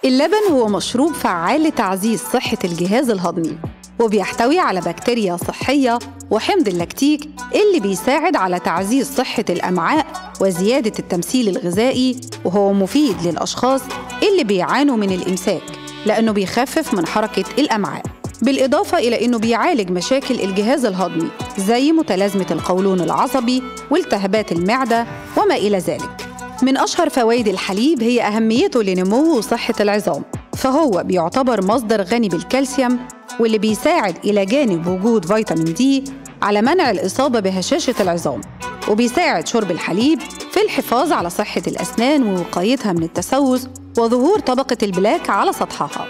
اللبن هو مشروب فعال لتعزيز صحة الجهاز الهضمي وبيحتوي على بكتيريا صحية وحمض اللاكتيك اللي بيساعد على تعزيز صحة الأمعاء وزيادة التمثيل الغذائي وهو مفيد للأشخاص اللي بيعانوا من الإمساك لأنه بيخفف من حركة الأمعاء بالإضافة إلى أنه بيعالج مشاكل الجهاز الهضمي زي متلازمة القولون العصبي والتهابات المعدة وما إلى ذلك من أشهر فوائد الحليب هي أهميته لنمو وصحة العظام فهو بيعتبر مصدر غني بالكالسيوم واللي بيساعد إلى جانب وجود فيتامين دي على منع الإصابة بهشاشة العظام وبيساعد شرب الحليب في الحفاظ على صحة الأسنان ووقايتها من التسوس وظهور طبقة البلاك على سطحها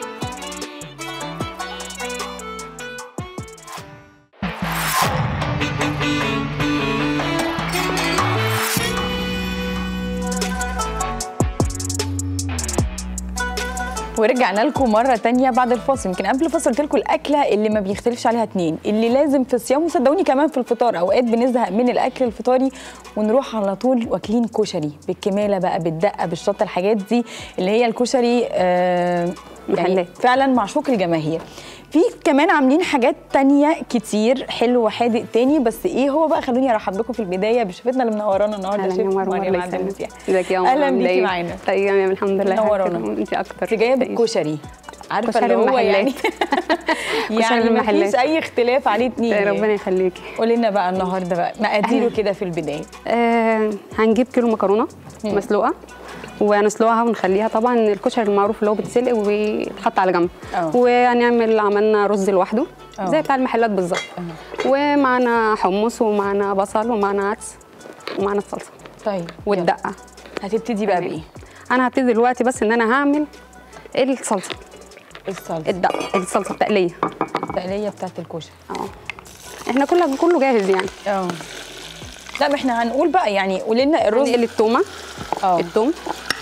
ورجعنا لكم مرة تانية بعد الفاصل يمكن قبل الفاصل قلت لكم الأكلة اللي ما بيختلفش عليها اتنين اللي لازم في الصيام وصدقوني كمان في الفطار أوقات بنزهق من الأكل الفطاري ونروح على طول واكلين كشري بالكمالة بقى بالدقة بالشطة الحاجات دي اللي هي الكشري آه يعني محلات. فعلا معشوق الجماهير في كمان عاملين حاجات تانية كتير حلو وحادق تاني بس ايه هو بقى خلوني ارحب بكم في البدايه بشفتنا اللي منورانا النهارده اهلا شيف يا مروه مريم الله عبد يسلمك المسيح ازيك يا مروه اهلا عاملة بيكي ايه؟ معانا تمام الحمد لله منورانا. انت اكتر انت جايه تعيش. بكشري عارفه كشري اللي هو المحلات. يعني يعني ما المحلات. فيش اي اختلاف عليه اتنين ربنا يخليكي قولي لنا بقى النهارده بقى مقاديره كده في البدايه آه هنجيب كيلو مكرونه مم. مسلوقه ونسلقها ونخليها طبعا الكشري المعروف اللي هو بيتسلق وبيتحط على جنب اه. وهنعمل عملنا رز لوحده اه. زي بتاع المحلات بالظبط ومعنا حمص ومعنا بصل ومعنا عدس ومعنا الصلصه طيب والدقه يلا. هتبتدي بقى بايه انا هبتدي دلوقتي بس ان انا هعمل الصلصه الصلصه الدقه الصلصه التقليه التقليه بتاعت الكشري اه احنا كله كله جاهز يعني اه لا ما احنا هنقول بقى يعني قولي لنا الرز نقل التومه اه التوم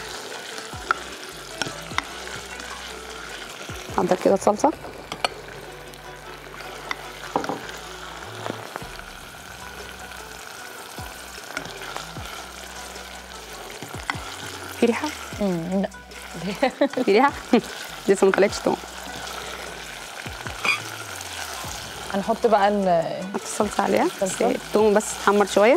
حضر كده الصلصه في ريحه مم، لا. في ريحه لسه ما طلعتش توم هنحط بقى ال حط الصلصه عليها بس الصلصة. التوم بس حمر شويه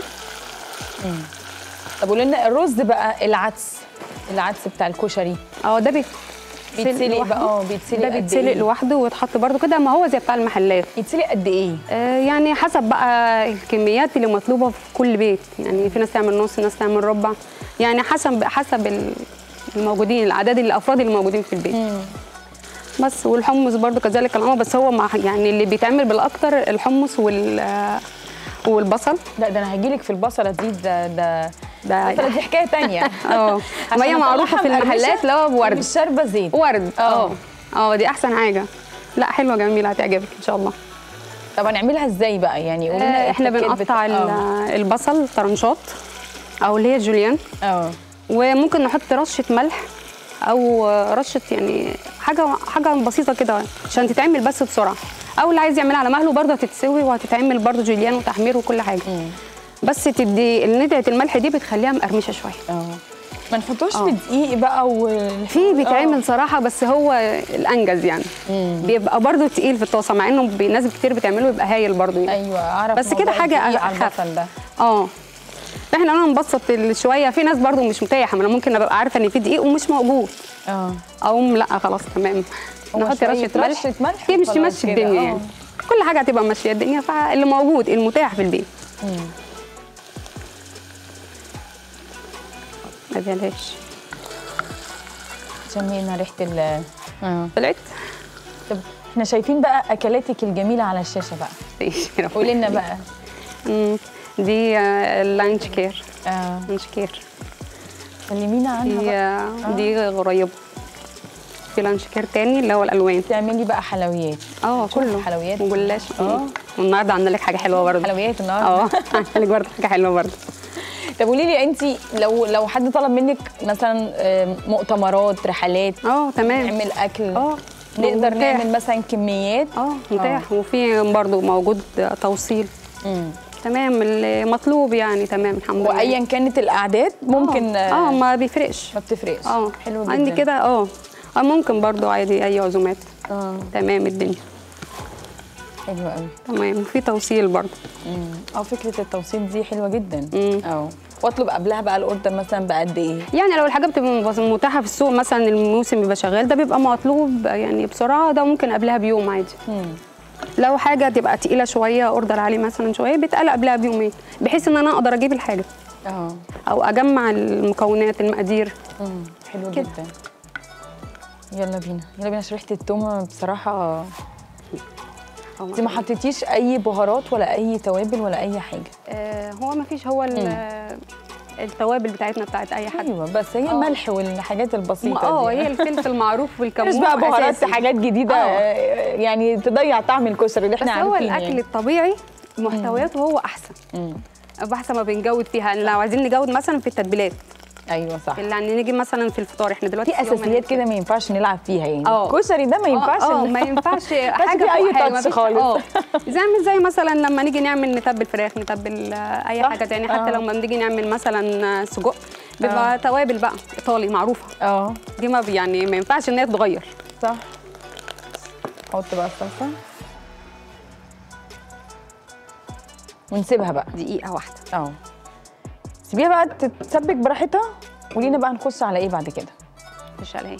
طب قولي لنا الرز بقى العدس العدس بتاع الكشري اه ده بيت بيتسلق بقى اه بيتسلق ده قد بيتسلق إيه؟ لوحده ويتحط برده كده ما هو زي بتاع المحلات يتسلق قد ايه آه، يعني حسب بقى الكميات اللي مطلوبه في كل بيت يعني في ناس تعمل نص ناس تعمل ربع يعني حسب حسب ال- الموجودين الاعداد الافراد اللي موجودين في البيت بس والحمص برضو كذلك الامر بس هو مع يعني اللي بيتعمل بالاكتر الحمص وال آه، والبصل لا ده انا هجيلك في البصله دي ده ده ده البصله دي حكايه تانية اه ما هي معروفه في المحلات اللي هو بورد مش شاربه زيت ورد اه. اه اه دي احسن حاجه لا حلوه جميله هتعجبك ان شاء الله طب هنعملها ازاي بقى يعني قولي لنا آه، احنا التكات بنقطع بتا- اه. ال- البصل طرنشات او اللي هي جوليان اه وممكن نحط رشه ملح او رشه يعني حاجه حاجه بسيطه كده عشان تتعمل بس بسرعه او اللي عايز يعملها على مهله برضه هتتسوي وهتتعمل برضه جوليان وتحمير وكل حاجه بس تدي ندعه الملح دي بتخليها مقرمشه شويه اه ما نحطوش اه. في دقيق بقى وال في بيتعمل صراحه بس هو الانجز يعني بيبقى برضه تقيل في الطاسه مع انه بي- ناس كتير بتعمله يبقى هايل برضه يعني. ايوه اعرف بس كده موضوع حاجة الدقيق على أخف. البصل ده اه احنا قلنا نبسط ال- شويه في ناس برضو مش متاحه ما انا ممكن ابقى عارفه ان في دقيق ومش موجود اه اقوم لا خلاص تمام هو نحط شوية رشه ملح رشة ملح هي مش وخلاص تمشي كده، الدنيا اه. يعني كل حاجه هتبقى ماشيه الدنيا فاللي موجود المتاح في البيت ما بلاش شمينا ريحه ال اه طلعت طب احنا شايفين بقى اكلاتك الجميله على الشاشه بقى قولي لنا بقى مم. دي آه، اللانش كير اه لانش كير كلمينا عنها دي بقى آه، دي غريبه في لانش كير تاني اللي هو الالوان تعملي بقى حلويات اه نشوف كله حلويات وجلاش اه والنهارده عندنا لك حاجه حلوه برضه حلويات النهارده اه عندنا لك برضه حاجه حلوه برضه طب قولي لي انت لو لو حد طلب منك مثلا آه، مؤتمرات رحلات اه تمام نعمل اكل اه نقدر متاح. نعمل مثلا كميات اه متاح وفي برضه موجود توصيل مم. تمام اللي مطلوب يعني تمام الحمد لله وايا كانت الاعداد ممكن اه, آه ما بيفرقش ما بتفرقش اه حلو جدا عندي كده اه اه ممكن برضو عادي اي عزومات اه تمام الدنيا حلو قوي تمام في توصيل برضو اه فكره التوصيل دي حلوه جدا مم. اه واطلب قبلها بقى الاوردر مثلا بقد ايه يعني لو الحاجه بتبقى مبس- متاحه في السوق مثلا الموسم بيبقى شغال ده بيبقى مطلوب يعني بسرعه ده ممكن قبلها بيوم عادي مم. لو حاجه تبقى تقيله شويه اوردر عليه مثلا شويه بيتقال قبلها بيومين بحيث ان انا اقدر اجيب الحاجه اه او اجمع المكونات المقادير مم. حلو كده. جدا يلا بينا يلا بينا عشان ريحه التومه بصراحه أو انت ما حطيتيش اي بهارات ولا اي توابل ولا اي حاجه آه هو ما فيش هو ال- التوابل بتاعتنا بتاعت اي حد ايوه بس هي آه. ملح والحاجات البسيطه اه دي هي الفلفل معروف والكمون مش بقى بهارات أساسي. حاجات جديده آه. آه، يعني تضيع طعم الكشري اللي بس احنا هو عارفين الاكل يعني. الطبيعي محتوياته هو احسن مم. احسن ما بنجود فيها لو عايزين نجود مثلا في التتبيلات ايوه صح اللي يعني نيجي مثلا في الفطار احنا دلوقتي في في يوم اساسيات هناكل. كده ما ينفعش نلعب فيها يعني آه. الكشري ده ما ينفعش اه آه، إن- ما ينفعش فيه حاجه أي فوق حاجة، touch مفيش- خالص. اه زي مش زي مثلا لما نيجي نعمل نتبل فراخ نتبل آه، اي صح. حاجه تاني حتى آه. لما بنيجي نعمل مثلا آه، سجق بيبقى توابل بقى ايطالي معروفه اه دي ما بي- يعني ما ينفعش ان هي تتغير صح حط بقى الصلصه ونسيبها بقى دقيقه واحده اه سيبيها بقى تتسبك براحتها ولينا بقى نخش على ايه بعد كده مش على ايه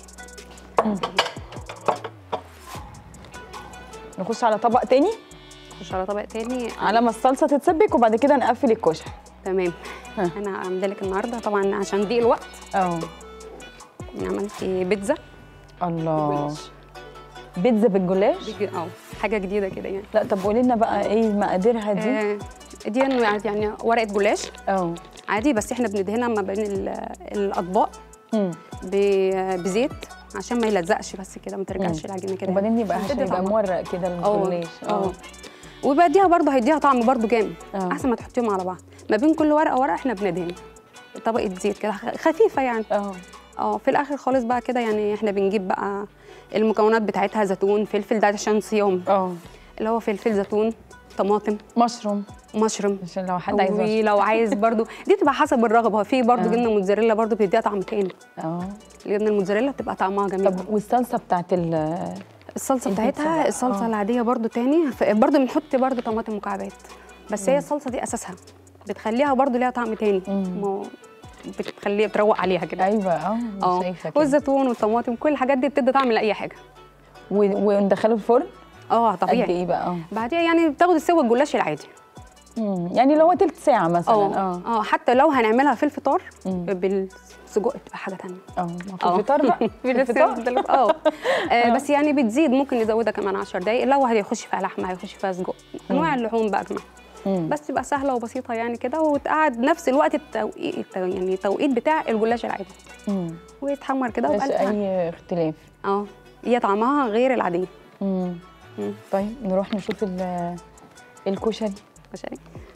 نخش على طبق تاني مش على طبق تاني على ما الصلصه تتسبك وبعد كده نقفل الكشري تمام ها. انا عامله لك النهارده طبعا عشان ضيق الوقت اه عملت بيتزا الله بيتزا بالجلاش بيجي- اه حاجه جديده كده يعني لا طب قولي لنا بقى ايه مقاديرها دي آه، دي إنه يعني ورقه جلاش اه عادي بس احنا بندهنها ما بين ال- الاطباق مم. ب- بزيت عشان ما يلزقش بس كده ما ترجعش العجينه كده وبعدين يبقى عشان بتدي يبقى طعمها. مورق كده اه الجلاش اه وبديها برضه هيديها طعم برضه جامد اه. احسن ما تحطيهم على بعض ما بين كل ورقه ورقه احنا بندهن طبقه زيت كده خ- خفيفه يعني اه اه في الاخر خالص بقى كده يعني احنا بنجيب بقى المكونات بتاعتها زيتون فلفل ده عشان صيام اه اللي هو فلفل زيتون طماطم مشروم مشروم عشان لو حد عايز مشروم ولو عايز برضو دي بتبقى حسب الرغبه في برضو اه. جبنه موتزاريلا برضو بتديها طعم تاني اه الجبنه الموتزاريلا بتبقى طعمها جميل طب والصلصه بتاعت ال الصلصه البيتزا بتاعتها بقى. الصلصه اه. العاديه برضو تاني ف- برضو بنحط برضو طماطم مكعبات بس هي الصلصه دي اساسها بتخليها برضو ليها طعم تاني مم. ما بتخليها بتروق عليها كده ايوه اه اه شايفه كده والزيتون والطماطم كل الحاجات دي بتدي طعم لاي حاجه و- وندخله الفرن اه قد طبيعي ايه بقى اه بعديها يعني بتاخد السوا الجلاش العادي مم. يعني لو هو تلت ساعه مثلا اه اه اه حتى لو هنعملها في الفطار مم. بالسجق بتبقى حاجه تانية اه ما في اه. الفطار بقى في الفطار اه آه، بس يعني بتزيد ممكن نزودها كمان 10 دقايق لو هيخش فيها لحمه هيخش فيها سجق انواع اللحوم بقى كمان مم. بس تبقى سهله وبسيطه يعني كده وتقعد نفس الوقت التوقيت التو- يعني التوقيت بتاع الجلاش العادي مم. ويتحمر كده مش وبقى اي اختلاف اه هي طعمها غير العاديه مم. مم. طيب نروح نشوف ال- الكشري كشري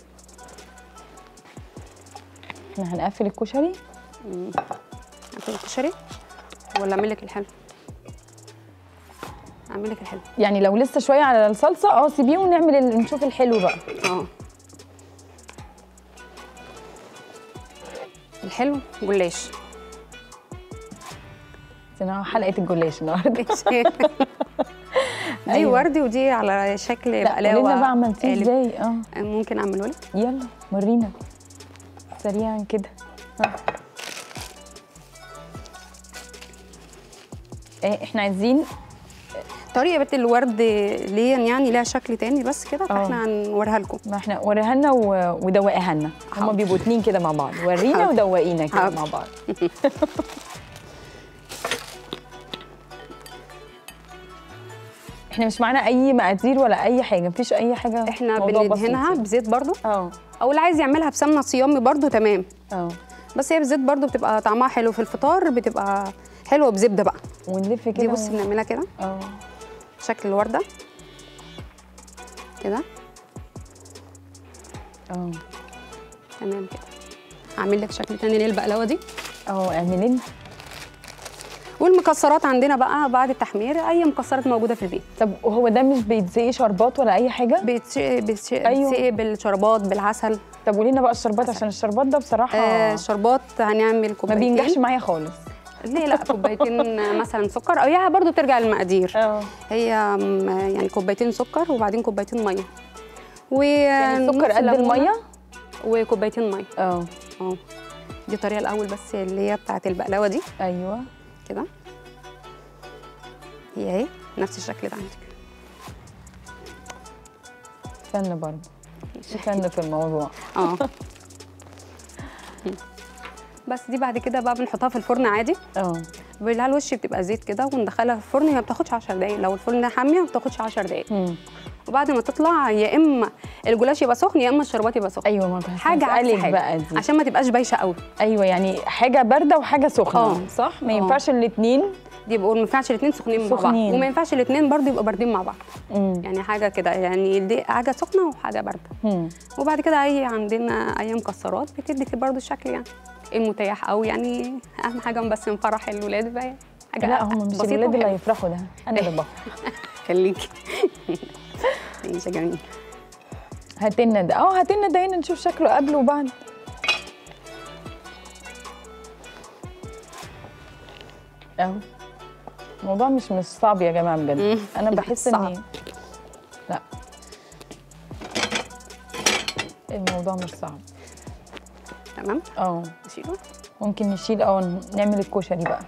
احنا هنقفل الكشري اكل الكشري ولا اعمل لك الحلو اعمل لك الحلو يعني لو لسه شويه على الصلصه اه سيبيه ونعمل ال- نشوف الحلو بقى اه الحلو جلاش عشان حلقه الجلاش النهارده دي أيوة. وردي ودي على شكل لا بقلاوه قولي لنا بقى عملتيه قالب. ازاي اه ممكن اعمله لك يلا ورينا سريعا كده ها. إيه احنا عايزين طريقه الورد ليا يعني لها شكل تاني بس كده فاحنا هنوريها لكم ما احنا وريها لنا و- ودوقيها لنا هما حاضر. بيبقوا اتنين كده مع بعض ورينا حاضر. ودوقينا كده حاضر. مع بعض احنا مش معانا اي مقادير ولا اي حاجه مفيش اي حاجه احنا موضوع بسيط بندهنها يعني. بزيت برضو اه او اللي عايز يعملها بسمنه صيامي برضو تمام اه بس هي بالزيت برضو بتبقى طعمها حلو في الفطار بتبقى حلوه بزبده بقى ونلف كده دي بصي و- بنعملها كده اه شكل الورده كده اه تمام كده هعمل لك شكل تاني للبقلاوه دي اه اعملي لنا والمكسرات عندنا بقى بعد التحمير اي مكسرات موجوده في البيت طب وهو ده مش بيتزقي شربات ولا اي حاجه بيتشقي بيتشقي أيوة. بيتسقي بالشربات بالعسل طب قولي لنا بقى الشربات عشان الشربات ده بصراحه آه شربات هنعمل ما كوبايتين بينجحش معايا خالص ليه لا كوبايتين مثلا سكر او هي برضو بترجع للمقادير اه هي م- يعني كوبايتين سكر وبعدين كوبايتين ميه و يعني السكر نص قد ليمونة الميه وكوبايتين ميه اه اه دي الطريقه الاول بس اللي هي بتاعت البقلاوه دي ايوه كده هي اهي نفس الشكل ده عندك فن برضه في فن في الموضوع اه بس دي بعد كده بقى بنحطها في الفرن عادي اه بالله الوش بتبقى زيت كده وندخلها في الفرن ما بتاخدش 10 دقايق لو الفرن حاميه ما بتاخدش 10 دقايق مم. وبعد ما تطلع يا اما الجلاش يبقى سخن يا اما الشربات يبقى سخن ايوه ما كنت حاجه عكس هسألك حاجه بقى دي عشان ما تبقاش بايشه قوي ايوه يعني حاجه بارده وحاجه سخنه آه. صح ما آه. ينفعش الاثنين دي يبقوا ما ينفعش الاثنين سخنين مع بعض سخنين. وما ينفعش الاثنين برضه يبقوا باردين مع بعض يعني حاجه كده يعني دي حاجه سخنه وحاجه بارده وبعد كده اي عندنا اي مكسرات بتدي برضه الشكل يعني المتاح او يعني اهم حاجه بس نفرح الولاد بقى حاجه لا هم مش بسيطة الولاد اللي وحلوة. هيفرحوا ده انا اللي بفرح خليكي ماشي جميل هات لنا ده اه هات لنا ده هنا نشوف شكله قبل وبعد اهو الموضوع مش مش صعب يا جماعه بجد مم. انا لا، بحس صعب. اني لا الموضوع مش صعب تمام اه نشيله ممكن نشيل اه نعمل الكشري بقى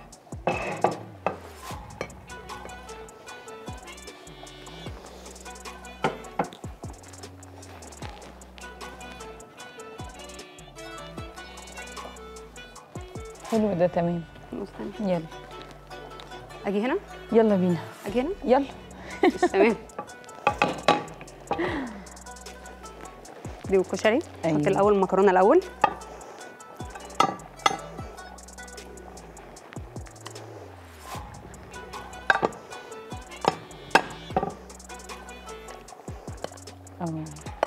حلو ده تمام خلاص تمام. يلا اجي هنا يلا بينا اجي هنا يلا مش تمام دي والكشري أيوة. نحط الاول المكرونه الاول اه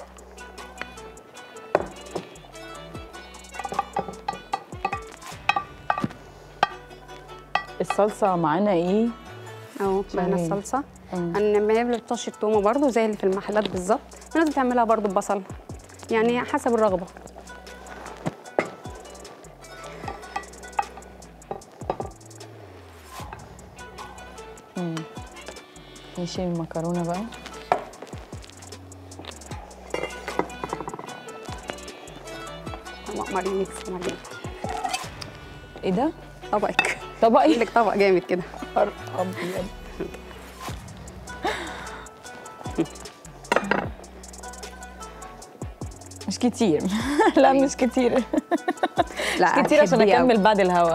الصلصه معانا ايه اهو معانا تمام. الصلصه اه هنعملها بطشه تومه برضو زي اللي في المحلات بالظبط في ناس بتعملها برضو ببصل يعني حسب الرغبه نشيل المكرونه بقى طبق مريض مريض ايه ده طبقك طبق اقول ايه لك طبق جامد كده نهار ابيض مش كتير لا مش كتير لا مش كتير عشان هتحبيه أوي. اكمل بعد الهوا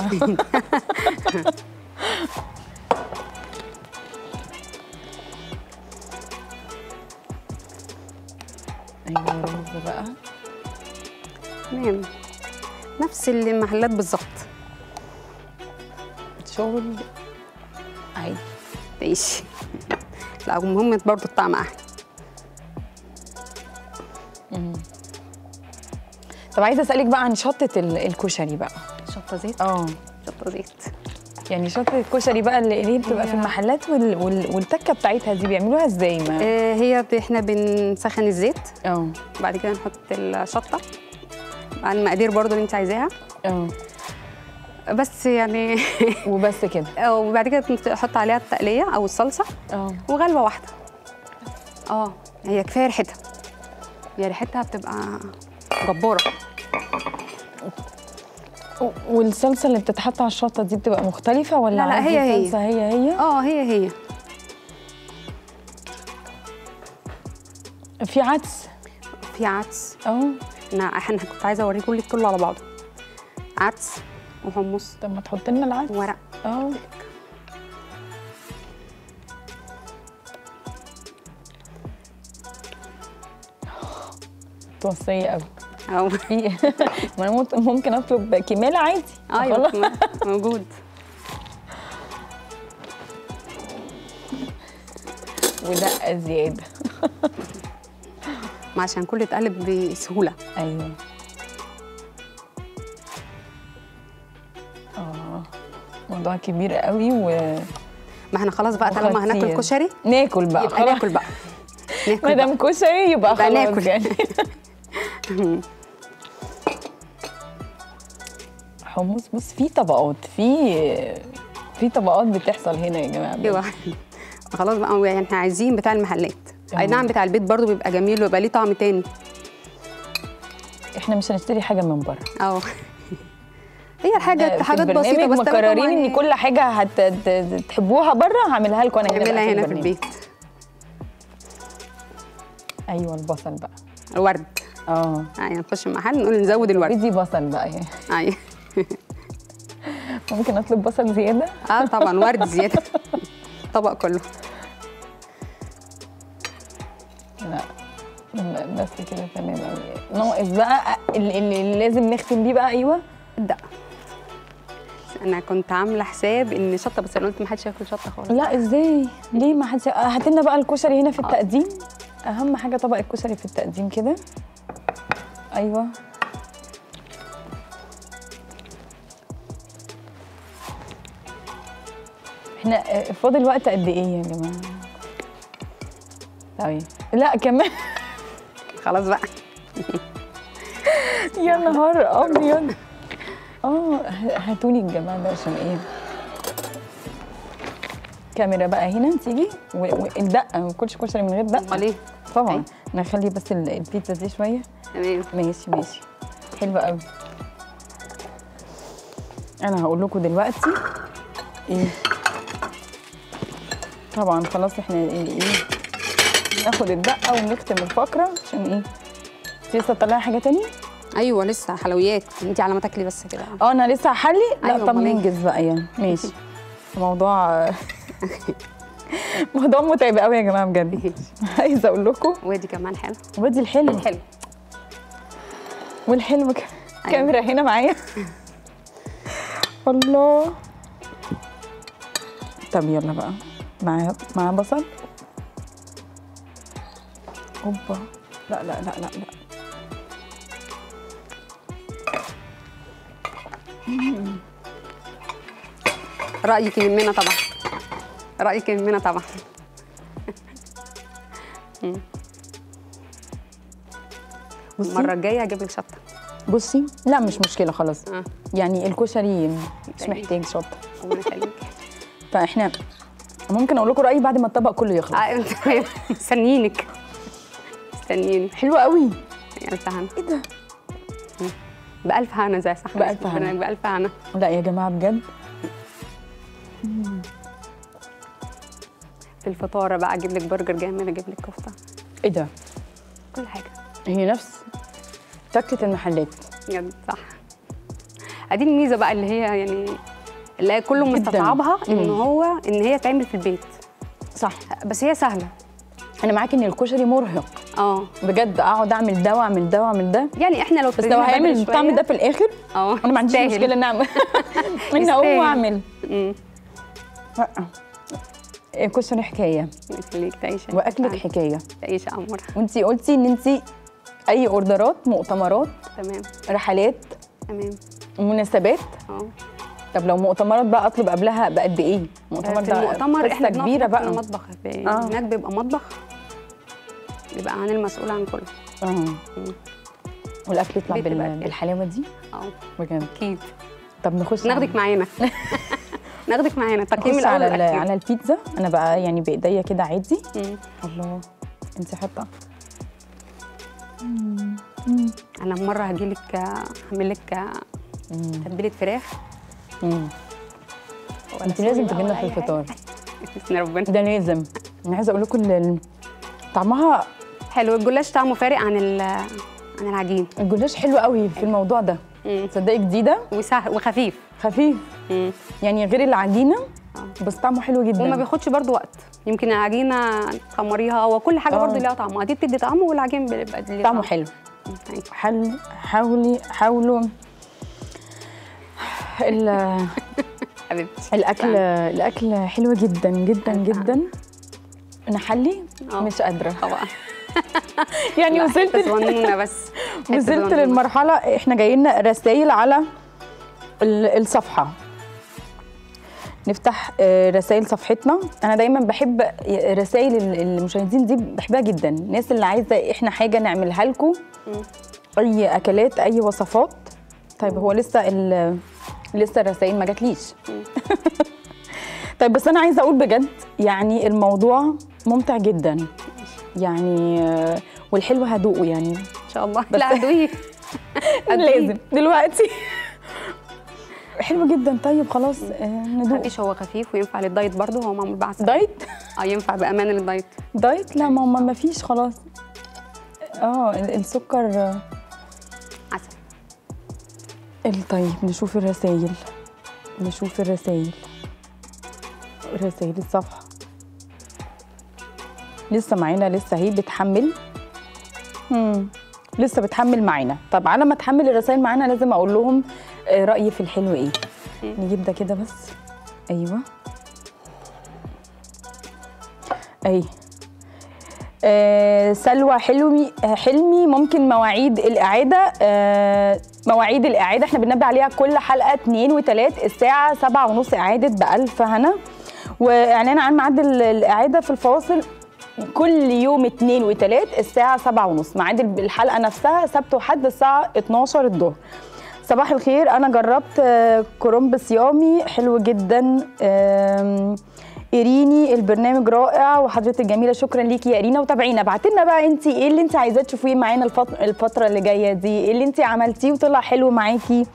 ايوه رز بقى تمام نفس اللي المحلات بالظبط شغل عادي تعيشي لا المهم برضو الطعم احلى طب عايزه اسالك بقى عن شطه ال- الكشري بقى شطه زيت اه شطه زيت يعني شطه الكشري بقى اللي اللي هي بتبقى في هي- المحلات وال... وال... والتكه بتاعتها دي بيعملوها ازاي ما آه هي ب- احنا بنسخن الزيت اه بعد كده نحط الشطه على المقادير برضو اللي انت عايزاها اه بس يعني وبس كده وبعد كده تحط عليها التقليه او الصلصه اه وغلوه واحده اه هي كفايه ريحتها هي ريحتها بتبقى جباره و- والصلصه اللي بتتحط على الشطه دي بتبقى مختلفه ولا لا، لا، عادي هي هي. صلصه هي هي اه هي هي في عدس في عدس اه انا احنا كنت عايزه اوريكم لك كله على بعضه عدس وحمص طب ما تحط لنا العدس ورق اه توصيه قوي او في ما انا ممكن- ممكن اطلب كماله عادي ايوه خلاص. موجود ودقه زياده ما عشان كله يتقلب بسهوله ايوه اه موضوع كبير قوي و ما احنا خلاص بقى طالما هناكل وخطير. كشري ناكل بقى يبقى خلاص ناكل بقى ما ناكل بقى. دام كشري يبقى يبقى خلاص ناكل. يعني الحمص بص في طبقات في في طبقات بتحصل هنا يا جماعه ايوه خلاص بقى يعني احنا عايزين بتاع المحلات اي آه. نعم بتاع البيت برضو بيبقى جميل ويبقى ليه طعم تاني احنا مش هنشتري حاجه من بره اه هي الحاجه في حاجات البرنامج بسيطه بس مقررين طبعاً ان كل حاجه هتحبوها بره هعملها لكم انا هنا بقى نعملها هنا في البرنامج. البيت ايوه البصل بقى الورد اه يعني نخش المحل نقول نزود الورد بدي بصل بقى يعني ايوه ممكن اطلب بصل زياده اه طبعا ورد زياده الطبق كله لا م- بس كده تمام قوي ناقص بقى اللي, اللي لازم نختم بيه بقى ايوه ابدا انا كنت عامله حساب ان شطه بس انا قلت ما حدش ياكل شطه خالص لا ازاي ليه ما حدش هات لنا بقى الكشري هنا في التقديم اهم حاجه طبق الكشري في التقديم كده ايوه احنا آه، فاضل وقت قد ايه يا جماعه طيب لا كمان خلاص بقى يا نهار ابيض اه هاتولي الجماعه ده عشان ايه كاميرا بقى هنا تيجي و- والدقه ما باكلش كشري من غير دقه امال ايه طبعا أي. نخلي بس ال- البيتزا دي شويه تمام ماشي ماشي حلوه قوي انا هقول لكم دلوقتي ايه طبعا خلاص احنا ايه إيه؟ ناخد الدقه ونختم الفقره عشان ايه انت لسه تطلعي حاجه تانية؟ ايوه لسه حلويات انت على ما تاكلي بس كده اه انا لسه هحلي لا أيوة، طب أمال إيه؟ ننجز بقى يعني ماشي موضوع موضوع متعب قوي يا جماعه بجد عايزه اقول لكم وادي كمان حلو ودي الحلو حلو والحلو ك... كاميرا هنا معايا الله طب يلا بقى مع مع بصل اوبا لا لا لا لا لا رايك يهمنا طبعا رايك يهمنا طبعا مم. بصي. المره الجايه هجيب لك شطه بصي لا مش مشكله خلاص اه يعني الكشري مش طيب. محتاج شطه ربنا يخليك فاحنا ممكن اقول لكم رايي بعد ما الطبق كله يخلص آه، تمام مستنيينك مستنيينك حلوه قوي ألف هنا ايه ده بألف هنا زي صح بألف هنا. بألف هنا لا يا جماعه بجد في الفطاره بقى اجيب لك برجر جامد اجيب لك كفته ايه ده كل حاجه هي نفس تكه المحلات بجد صح ادي الميزه بقى اللي هي يعني اللي هي كله جداً. مستصعبها ان مم. هو ان هي تعمل في البيت صح بس هي سهله انا معاكي ان الكشري مرهق اه بجد اقعد اعمل ده واعمل ده واعمل ده يعني احنا لو بس لو هيعمل الطعم ده في الاخر اه انا ما عنديش يستاهل. مشكله ان اعمل ان اقوم يستاهل. واعمل امم لأ. الكشري حكايه يخليك تعيش واكلك حكايه تعيش امور وانتي قلتي ان انتي اي اوردرات مؤتمرات تمام رحلات تمام مناسبات اه طب لو مؤتمرات بقى اطلب قبلها بقد ايه مؤتمر في ده المؤتمر قصة احنا بنقف كبيره في بقى المطبخ في آه. هناك بيبقى مطبخ بيبقى انا المسؤول عن كله اه والاكل يطلع بيت بال- الأكل. بالحلاوه دي اه بجد اكيد طب نخش ناخدك معانا ناخدك معانا التقييم نخش الاول على ال- والأخير. على البيتزا انا بقى يعني بايديا كده عادي مم. الله انت حاطه انا مره هجيلك هعمل لك تتبيله فراخ مم. ولا انت سوري لازم بقى تجينا ولا في أي الفطار حاجة. بسم ربنا ده لازم انا عايزه اقول لكم ال- ال- طعمها حلو الجلاش طعمه فارق عن ال- عن العجين الجلاش حلو قوي في الموضوع ده مم. تصدقي جديده وسهل وخفيف خفيف مم. يعني غير العجينه آه. بس طعمه حلو جدا وما بياخدش برضو وقت يمكن العجينه تخمريها هو كل حاجه آه. برضو ليها طعمها دي بتدي طعم والعجين بيبقى ليه طعمه طعم. حلو مم. أيوة. حل حاولي حاولوا ال- حبيبتي الاكل الاكل حلو جدا جدا ألف جدا نحلي آه. مش قادره طبعا يعني لا، وصلت حتة صغنونة بس حتة وصلت صغنونة. للمرحله احنا جاي لنا رسائل على ال- الصفحه نفتح آه، رسائل صفحتنا انا دايما بحب رسائل ال- المشاهدين دي بحبها جدا الناس اللي عايزه احنا حاجه نعملها لكم مم. اي اكلات اي وصفات طيب هو لسه ال- لسه الرسائل ما جاتليش طيب بس انا عايزه اقول بجد يعني الموضوع ممتع جدا يعني آه، والحلو هدوقه يعني ان شاء الله بس- لا ادويه لازم دلوقتي حلو جدا طيب خلاص آه، ندوق مفيش هو خفيف وينفع للدايت برضه هو معمول بعسل دايت اه ينفع بامان للدايت دايت لا ما ما فيش خلاص اه ال- السكر آه، عسل ال- طيب نشوف الرسائل نشوف الرسائل رسائل الصفحة لسه معانا لسه هي بتحمل مم. لسه بتحمل معانا طب على ما تحمل الرسائل معانا لازم اقول لهم آه، رأيي في الحلو ايه نجيب ده كده بس ايوه اي آه، سلوى حلمي آه، حلمي ممكن مواعيد الإعادة آه، مواعيد الإعادة احنا بننبه عليها كل حلقة 2 و3 الساعة 7 ونص إعادة بألف هنا وإعلان عن ميعاد ال- الإعادة في الفواصل كل يوم 2 و3 الساعة 7 ونص ميعاد الحلقة نفسها سبت وحد الساعة 12 الظهر صباح الخير انا جربت آه، كرنب صيامي حلو جدا آم، ايريني البرنامج رائع وحضرتك جميله شكرا ليكي يا ايرينا وتابعينا ابعتي لنا بقى انت ايه اللي انت عايزاه تشوفيه معانا الفت- الفتره اللي جايه دي ايه اللي انت عملتيه وطلع حلو معاكي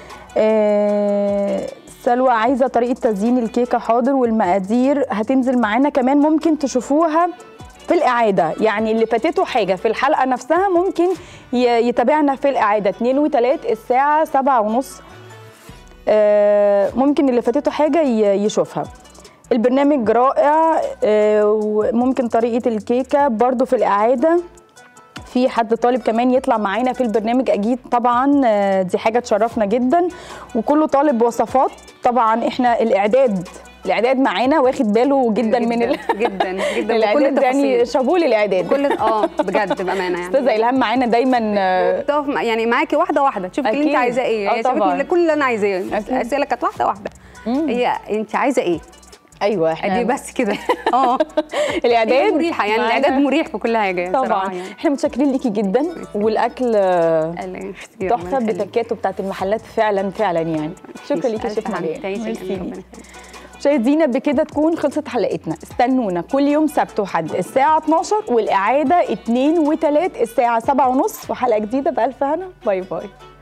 آه، سلوى عايزه طريقه تزيين الكيكه حاضر والمقادير هتنزل معانا كمان ممكن تشوفوها في الإعادة يعني اللي فاتته حاجة في الحلقة نفسها ممكن ي- يتابعنا في الإعادة 2 و3 الساعة 7 ونص آه، ممكن اللي فاتته حاجة ي- يشوفها البرنامج رائع آه، وممكن طريقة الكيكة برضو في الإعادة في حد طالب كمان يطلع معانا في البرنامج اكيد طبعا آه، دي حاجه تشرفنا جدا وكله طالب وصفات طبعا احنا الاعداد الاعداد معانا واخد باله جدا, من ال... جدا جدا وكل الاعداد يعني التفاصيل شابوه للاعداد كل اه بجد بامانه يعني استاذه الهام معانا دايما آه، تقف مع- يعني معاكي واحده واحده تشوفي اللي انت أكيد. عايزاه ايه آه هي طبعاً. سابتني كل اللي انا عايزاه أكيد. الاسئله كانت واحده واحده هي انت عايزه ايه ايوه احنا دي بس كده اه الاعداد هي مريحه يعني معانا. الاعداد مريح في كل حاجه طبعا صراحة يعني احنا متشكرين ليكي جدا والاكل آه، الله يخليك، تحفه ربنا يخليك. بتكاته بتاعت المحلات فعلا فعلا يعني شكرا ليكي يا ألف شيخ حمد. مريم تعيشي ميرسي جميل، ليكي. ربنا يخليك. مشاهدينا بكده تكون خلصت حلقتنا استنونا كل يوم سبت وحد الساعة 12 والإعادة 2 و3 الساعة 7 ونص وحلقة جديدة بألف هنا باي باي